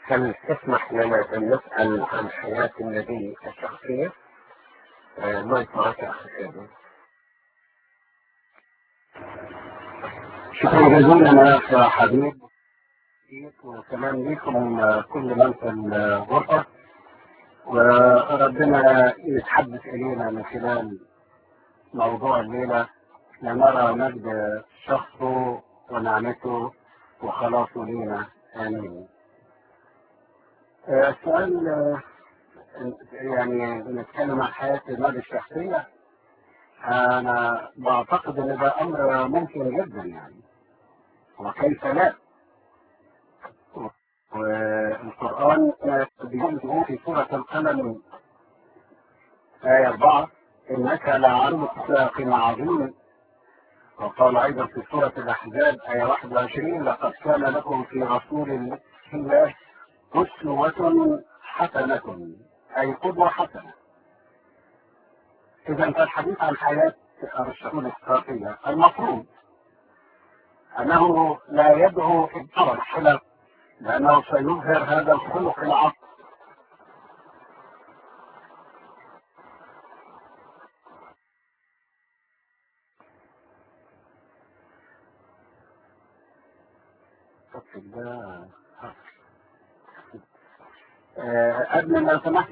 هل تسمح لنا أن نسأل عن حياة النبي الشخصية؟ آه، ما معك يا أخي سيدي. شكرا جزيلا يا أخ حبيب وكمان لكم كل من في الغرفة وربنا يتحدث إلينا من خلال موضوع الليلة لنرى مجد شخصه ونعمته وخلاصه لينا آمين آه، السؤال آه، يعني نتكلم عن حياة النبي الشخصية أنا بعتقد إن ده أمر ممكن جدا يعني وكيف لا والقرآن بيقول في سورة القلم آية 4 إنك لعلم خلق عظيم وقال أيضا في سورة الأحزاب آية 21 لقد كان لكم في رسول الله أسوة حسنة أي قدوة حسنة إذا فالحديث عن حياة الرسول الصافية المفروض أنه لا يدعو إبطال الحلق لأنه سيظهر هذا الخلق العصر أدنى لو سمحت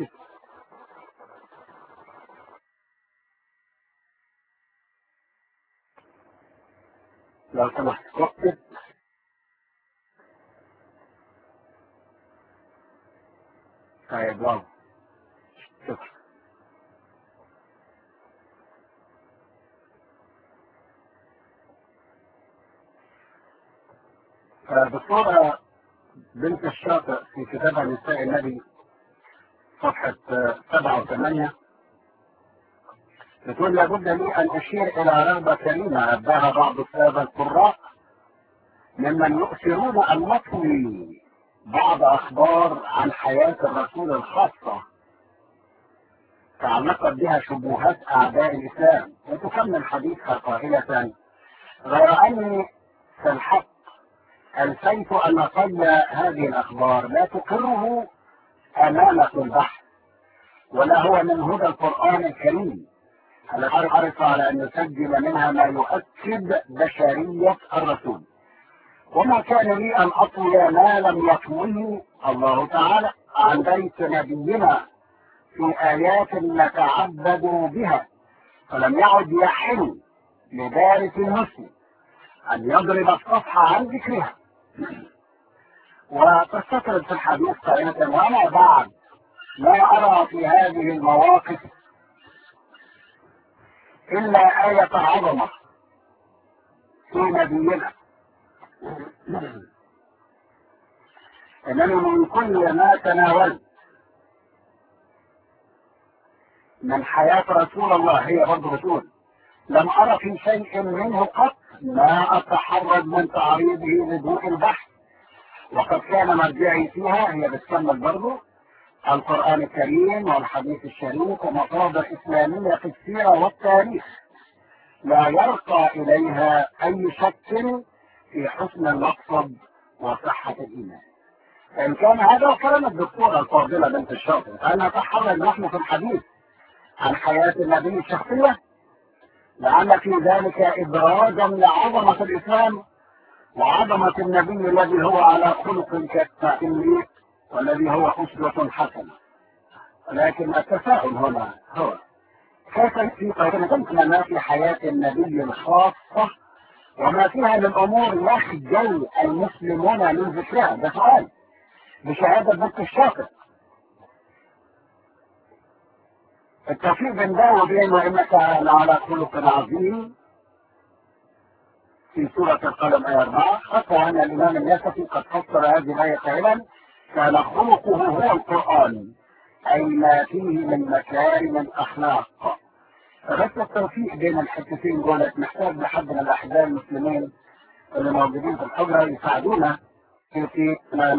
لو سمحت اكتب طيب واو شكرا فالدكتورة بنت الشاطئ في كتابها نساء النبي صفحة سبعة وثمانية بتقول لابد لي أن أشير إلى رغبة كريمة أبداها بعض السادة القراء ممن يؤثرون أن نطوي بعض أخبار عن حياة الرسول الخاصة تعلقت بها شبهات أعداء الإسلام وتكمل حديثها قائلة غير أني في الحق ألفيت أن قل هذه الأخبار لا تقره أمانة البحث ولا هو من هدى القرآن الكريم الذي حرص على أن يسجل منها ما يؤكد بشرية الرسول وما كان لي أن أطوي ما لم يطويه الله تعالى عن بيت نبينا في آيات نتعبد بها فلم يعد يحل لدارس المسلم أن يضرب الصفحة عن ذكرها وتستطرد في الحديث قائمة وما بعد لا أرى في هذه المواقف إلا آية عظمة في نبينا إنني من كل ما تناولت من حياة رسول الله هي برضه بتقول لم أرى في شيء منه قط ما أتحرج من تعريضه لضوء البحث وقد كان مرجعي فيها هي بتكمل برضه القرآن الكريم والحديث الشريف ومصادر إسلامية في السيرة والتاريخ لا يرقى إليها أي شك في حسن المقصد وصحة الإيمان إن كان هذا كلام الدكتورة الفاضلة بنت الشاطر أنا نتحرج نحن في الحديث عن حياة النبي الشخصية لعل في ذلك إبرازا لعظمة الإسلام وعظمة النبي الذي هو على خلق كالتأمين والذي هو أسوة حسنة ولكن التساؤل هنا هو كيف في قيمتنا ما في حياة النبي الخاصة وما فيها من أمور يخجل المسلمون من ذكرها ده سؤال بشهادة بنت الشاطئ التوفيق بين ده وبين وإنك لعلى خلق عظيم في سورة القلم آية 4 حتى أن الإمام الياسفي قد فسر هذه الآية قائلا كان خلقه هو القرآن أي ما فيه من مكارم الأخلاق فبس التوفيق بين الحتتين دولت محتاج لحد من الأحزاب المسلمين اللي موجودين في الحجرة يساعدونا في في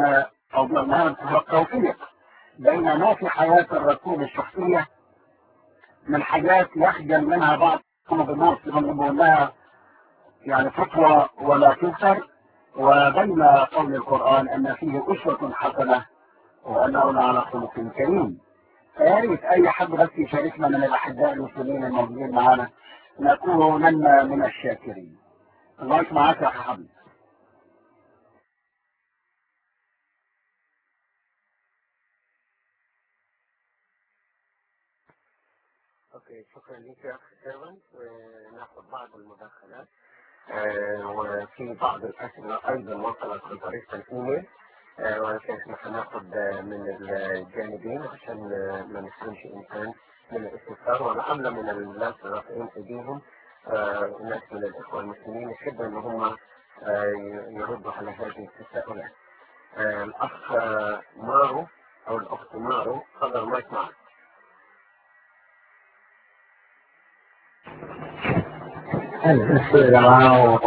التوفيق بين ما في حياة الرسول الشخصية من حاجات يخجل منها بعض بالناس يقول لها يعني فتوى ولا تنكر وبين قول القرآن أن فيه أسوة حسنة وأنه لعلى خلق كريم فيا ريت أي حد بس يشاركنا من الأحباء المسلمين الموجودين معانا نكونن من الشاكرين الله معاك يا حبيبي اوكي شكرا لك يا اخ سيرفنت وناخذ بعض المداخلات آه وفي بعض الاسئله ايضا وصلت عن طريق الايميل آه ولكن احنا هناخذ من الجانبين عشان ما نحرمش انسان من الاستفسار ولعل من الناس رافعين ايديهم آه ناس من الاخوه المسلمين يحبوا ان هم يردوا على هذه التساؤلات. الاخ مارو او الاخت مارو تفضل مايك معك. بس يا جماعة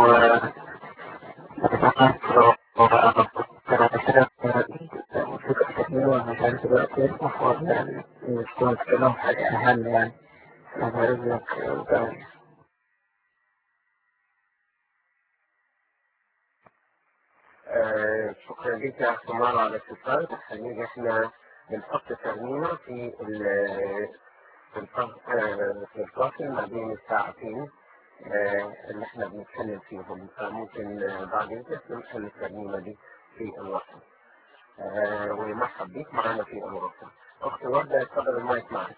مش عارف دلوقتي يفتح ولا تكون تكلم حاجة أهم يعني الله يرزقك وتعالى آه شكرا لك يا اخ مارو على الاتصال خلينا احنا بنحط ترميمه في في في الفاصل ما بين الساعتين آه اللي احنا بنتكلم فيهم فممكن آه بعد ذلك ننقل الترميمه دي في الوسط آه ومرحب بيك معنا في الغرفه اختي ورده اتفضل المايك معك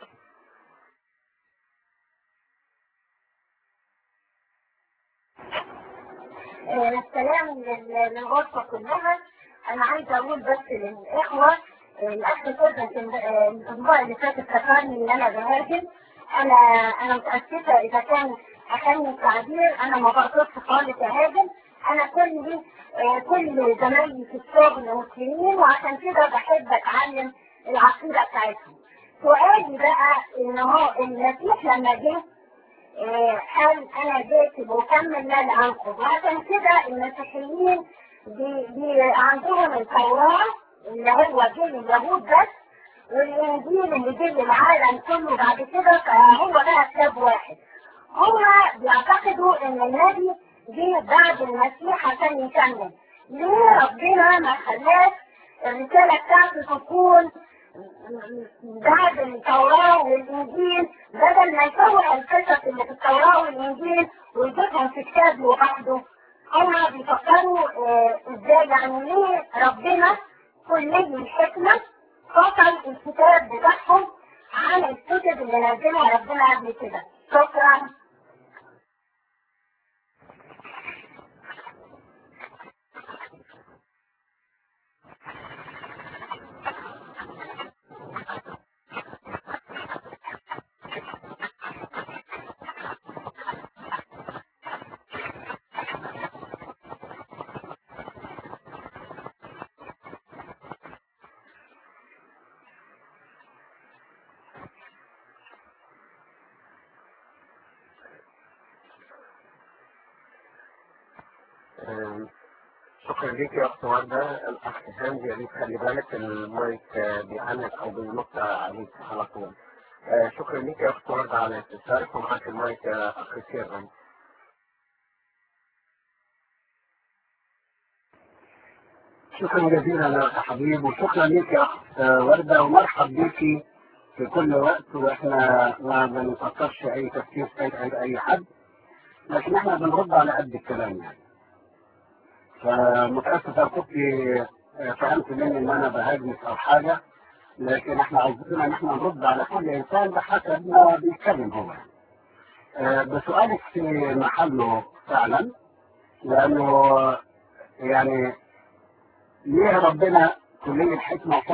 السلام للغرفه كلها انا عايزه اقول بس للاخوه الاخ سيرفنت الاسبوع اللي فات افتكرني ان انا بهاجم انا انا متاسفه اذا كان اخلي التعبير انا ما بقصدش خالص اهاجم انا كل كل زمايلي في الشغل مسلمين وعشان كده بحب اتعلم العقيده بتاعتهم سؤالي بقى ان هو المسيح لما جه قال انا جيت وكمل لا لانقذ وعشان كده المسيحيين بي بي عندهم التوراه اللي هو جه لليهود بس والانجيل اللي جه للعالم كله بعد كده فهو بقى كتاب واحد هما بيعتقدوا ان النبي جه بعد المسيح عشان يكمل ليه ربنا ما خلاش الرسالة بتاعته تكون بعد التوراة والإنجيل بدل ما يسوي القصص اللي في التوراة والإنجيل ويجيبهم في كتاب لوحده هما بيفكروا اه ازاي يعني ليه ربنا كلي الحكمة فصل الكتاب بتاعهم عن الكتب اللي نزلها ربنا قبل كده شكرا شكرا ليك يا اخت ورده الاخ هانز يا ريت خلي بالك المايك بيعلق او بينط عليك على طول شكرا ليك يا اخت ورده على اتصالك ومعاك المايك يا اخ سيرفن شكرا جزيلا يا اخ حبيب وشكرا لك يا اخت ورده ومرحب بيكي في كل وقت واحنا ما بنفكرش اي تفكير سيء اي حد لكن احنا بنرد على قد الكلام يعني فمتاسف لو كنت فهمت مني ان انا بهاجمك او حاجه لكن احنا عايزين ان احنا نرد على كل انسان بحسب ما بيتكلم هو يعني. بسؤالك في محله فعلا لانه يعني ليه ربنا كلية الحكمة